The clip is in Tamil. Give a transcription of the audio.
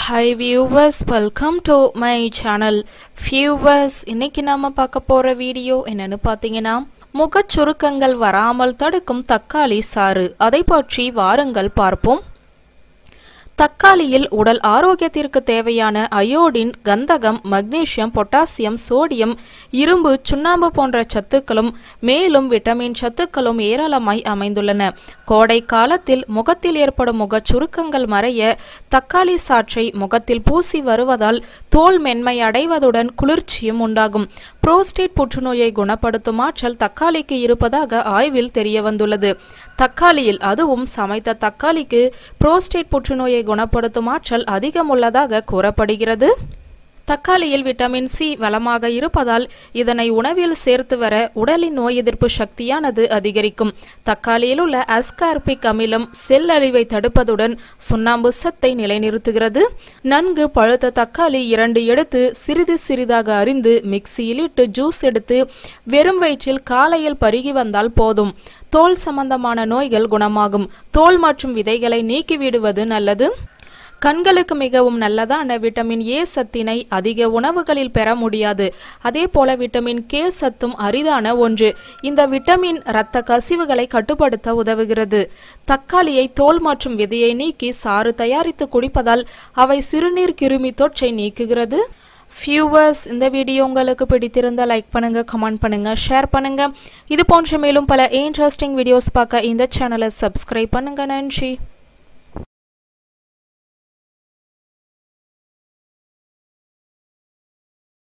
hi viewers welcome to my channel viewers இன்னைக்கு நாம பார்க்க போற வீடியோ என்னன்னு பார்த்தீங்கன்னா முகச் சுருக்கங்கள் வராமல் தடுக்கும் தக்காளி சாறு அதை பற்றி வாருங்கள் பார்ப்போம் தக்காளியில் உடல் ஆரோக்கியத்திற்கு தேவையான அயோடின் கந்தகம் மக்னீசியம் பொட்டாசியம் சோடியம் இரும்பு சுண்ணாம்பு போன்ற சத்துக்களும் மேலும் விட்டமின் சத்துக்களும் ஏராளமாய் அமைந்துள்ளன கோடை காலத்தில் முகத்தில் ஏற்படும் முகச் சுருக்கங்கள் மறைய தக்காளி சாற்றை முகத்தில் பூசி வருவதால் தோல் மென்மை அடைவதுடன் குளிர்ச்சியும் உண்டாகும் புரோஸ்டேட் புற்றுநோயை குணப்படுத்தும் ஆற்றல் தக்காளிக்கு இருப்பதாக ஆய்வில் தெரிய வந்துள்ளது தக்காளியில் அதுவும் சமைத்த தக்காளிக்கு புரோஸ்டேட் புற்றுநோயை குணப்படுத்தும் ஆற்றல் அதிகம் உள்ளதாக கூறப்படுகிறது தக்காளியில் விட்டமின் சி வளமாக இருப்பதால் இதனை உணவில் சேர்த்து வர உடலின் நோய் எதிர்ப்பு சக்தியானது அதிகரிக்கும் தக்காளியில் உள்ள அஸ்கார்பிக் அமிலம் செல் அழிவை தடுப்பதுடன் சுண்ணாம்பு சத்தை நிலைநிறுத்துகிறது நன்கு பழுத்த தக்காளி இரண்டு எடுத்து சிறிது சிறிதாக அரிந்து மிக்சியில் இட்டு ஜூஸ் எடுத்து வெறும் வயிற்றில் காலையில் பருகி வந்தால் போதும் தோல் சம்பந்தமான நோய்கள் குணமாகும் தோல் மற்றும் விதைகளை நீக்கிவிடுவது நல்லது கண்களுக்கு மிகவும் நல்லதான விட்டமின் ஏ சத்தினை அதிக உணவுகளில் பெற முடியாது அதே போல விட்டமின் கே சத்தும் அரிதான ஒன்று இந்த விட்டமின் இரத்த கசிவுகளை கட்டுப்படுத்த உதவுகிறது தக்காளியை தோல் மற்றும் விதையை நீக்கி சாறு தயாரித்து குடிப்பதால் அவை சிறுநீர் கிருமி தொற்றை நீக்குகிறது வியூவர்ஸ் இந்த வீடியோ உங்களுக்கு பிடித்திருந்தால் லைக் பண்ணுங்க கமெண்ட் பண்ணுங்க ஷேர் பண்ணுங்க இது போன்ற மேலும் பல இன்ட்ரெஸ்டிங் வீடியோஸ் பார்க்க இந்த சேனலை சப்ஸ்கிரைப் பண்ணுங்க நன்றி